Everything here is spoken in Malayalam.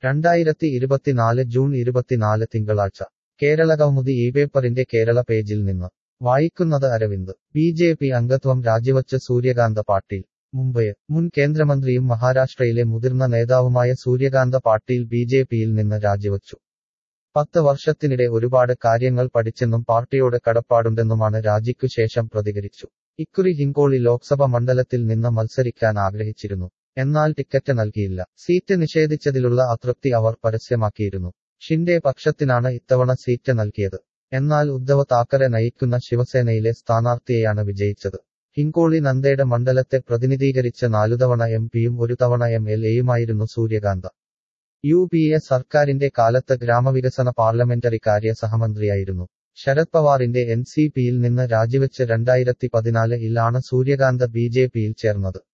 രണ്ടായിരത്തി ഇരുപത്തിനാല് ജൂൺ ഇരുപത്തിനാല് തിങ്കളാഴ്ച കേരളകൗമുദി ഈ പേപ്പറിന്റെ കേരള പേജിൽ നിന്ന് വായിക്കുന്നത് അരവിന്ദ് ബി ജെ പി അംഗത്വം രാജിവച്ച് സൂര്യകാന്ത പാട്ടീൽ മുംബൈ മുൻ കേന്ദ്രമന്ത്രിയും മഹാരാഷ്ട്രയിലെ മുതിർന്ന നേതാവുമായ സൂര്യകാന്ത പാട്ടീൽ ബി ജെ പിയിൽ നിന്ന് രാജിവച്ചു പത്ത് വർഷത്തിനിടെ ഒരുപാട് കാര്യങ്ങൾ പഠിച്ചെന്നും പാർട്ടിയോട് കടപ്പാടുണ്ടെന്നുമാണ് രാജിക്കു ശേഷം പ്രതികരിച്ചു ഇക്കുറി ഹിങ്കോളി ലോക്സഭ മണ്ഡലത്തിൽ നിന്ന് മത്സരിക്കാൻ ആഗ്രഹിച്ചിരുന്നു എന്നാൽ ടിക്കറ്റ് നൽകിയില്ല സീറ്റ് നിഷേധിച്ചതിലുള്ള അതൃപ്തി അവർ പരസ്യമാക്കിയിരുന്നു ഷിൻഡെ പക്ഷത്തിനാണ് ഇത്തവണ സീറ്റ് നൽകിയത് എന്നാൽ ഉദ്ധവ് താക്കറെ നയിക്കുന്ന ശിവസേനയിലെ സ്ഥാനാർത്ഥിയെയാണ് വിജയിച്ചത് ഹിങ്കോളി നന്ദേട മണ്ഡലത്തെ പ്രതിനിധീകരിച്ച നാലുതവണ എം പിയും ഒരു തവണ എം എൽ എയുമായിരുന്നു സൂര്യകാന്ത യു പി എ സർക്കാരിന്റെ കാലത്ത് ഗ്രാമവികസന പാർലമെന്ററി കാര്യ സഹമന്ത്രിയായിരുന്നു ശരത് പവാറിന്റെ എൻ സി പിയിൽ നിന്ന് രാജിവെച്ച് രണ്ടായിരത്തി പതിനാലിൽ ആണ് സൂര്യകാന്ത ബി ജെ പിയിൽ ചേർന്നത്